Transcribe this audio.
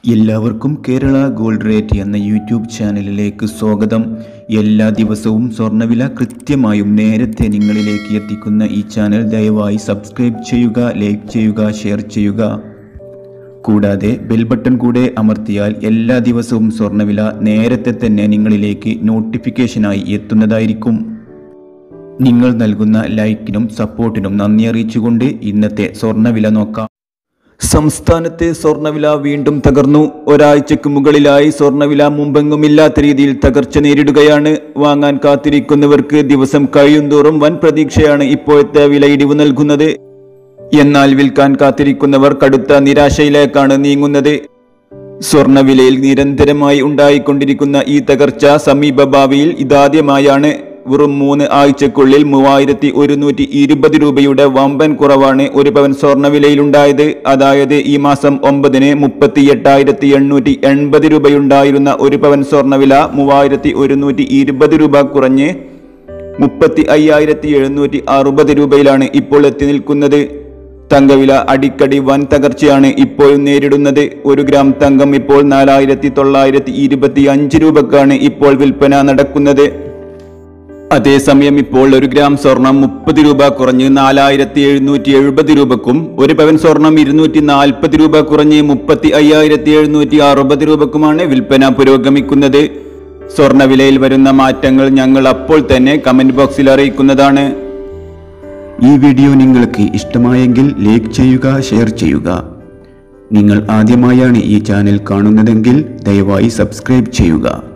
എല്ലാവർക്കും Kerala gold rate എന്ന YouTube ചാനലിലേക്ക് സ്വാഗതം എല്ലാ ദിവസവും സ്വർണ്ണവില കൃത്യമായും നേരത്തെ നിങ്ങളിലേക്ക് എത്തിക്കുന്ന ഈ ചാനൽ ദയവായി സബ്സ്ക്രൈബ് ചെയ്യുക ലൈക്ക് ചെയ്യുക ഷെയർ ചെയ്യുക കൂടാതെ ബെൽ ബട്ടൺ കൂടെ അമർത്തിയാൽ എല്ലാ ദിവസവും സ്വർണ്ണവില നേരത്തെ തന്നെ നിങ്ങളിലേക്ക് നോട്ടിഫിക്കേഷനായി എത്തുന്നതായിരിക്കും നിങ്ങൾ നൽകുന്ന ലൈക്കിനും സപ്പോർട്ടിനും നന്ദി അറിയിച്ചുകൊണ്ട് ഇന്നത്തെ സ്വർണ്ണവില നോക്കാം സംസ്ഥാനത്തെ സ്വർണ്ണവില വീണ്ടും തകർന്നു ഒരാഴ്ചക്ക് മുകളിലായി സ്വർണ്ണവില മുമ്പെങ്ങുമില്ലാത്ത രീതിയിൽ തകർച്ച നേരിടുകയാണ് വാങ്ങാൻ കാത്തിരിക്കുന്നവർക്ക് ദിവസം കഴിയുന്തോറും വൻ പ്രതീക്ഷയാണ് ഇപ്പോഴത്തെ വിലയിടിവ് നൽകുന്നത് എന്നാൽ വിൽക്കാൻ കാത്തിരിക്കുന്നവർ കടുത്ത നിരാശയിലേക്കാണ് നീങ്ങുന്നത് സ്വർണ്ണവിലയിൽ നിരന്തരമായി ഉണ്ടായിക്കൊണ്ടിരിക്കുന്ന ഈ തകർച്ച സമീപ ഭാവിയിൽ ഇതാദ്യമായാണ് വെറും മൂന്ന് ആഴ്ചക്കുള്ളിൽ മൂവായിരത്തി ഒരുന്നൂറ്റി ഇരുപത് രൂപയുടെ വമ്പൻ കുറവാണ് ഒരു പവൻ സ്വർണ്ണവിലയിലുണ്ടായത് അതായത് ഈ മാസം ഒമ്പതിന് മുപ്പത്തി എട്ടായിരത്തി എണ്ണൂറ്റി എൺപത് രൂപയുണ്ടായിരുന്ന ഒരു പവൻ സ്വർണ്ണവില മൂവായിരത്തി ഒരുന്നൂറ്റി ഇരുപത് രൂപ കുറഞ്ഞ് മുപ്പത്തി അയ്യായിരത്തി എഴുന്നൂറ്റി അറുപത് രൂപയിലാണ് ഇപ്പോൾ എത്തി നിൽക്കുന്നത് തങ്കവില അടിക്കടി വൻ തകർച്ചയാണ് ഇപ്പോഴും നേരിടുന്നത് ഒരു ഗ്രാം തങ്കം ഇപ്പോൾ നാലായിരത്തി തൊള്ളായിരത്തി ഇരുപത്തി അഞ്ച് രൂപക്കാണ് ഇപ്പോൾ വിൽപ്പന നടക്കുന്നത് അതേസമയം ഇപ്പോൾ ഒരു ഗ്രാം സ്വർണം മുപ്പത് രൂപ കുറഞ്ഞ് നാലായിരത്തി എഴുന്നൂറ്റി എഴുപത് രൂപക്കും ഒരു പവൻ സ്വർണം ഇരുന്നൂറ്റി നാൽപ്പത് രൂപ കുറഞ്ഞ് മുപ്പത്തി അയ്യായിരത്തി എഴുന്നൂറ്റി അറുപത് രൂപക്കുമാണ് വിൽപ്പന പുരോഗമിക്കുന്നത് സ്വർണ്ണവിലയിൽ വരുന്ന മാറ്റങ്ങൾ ഞങ്ങൾ അപ്പോൾ തന്നെ കമന്റ് ബോക്സിൽ അറിയിക്കുന്നതാണ് ഈ വീഡിയോ നിങ്ങൾക്ക് ഇഷ്ടമായെങ്കിൽ ലൈക്ക് ചെയ്യുക ഷെയർ ചെയ്യുക നിങ്ങൾ ആദ്യമായാണ് ഈ ചാനൽ കാണുന്നതെങ്കിൽ ദയവായി സബ്സ്ക്രൈബ് ചെയ്യുക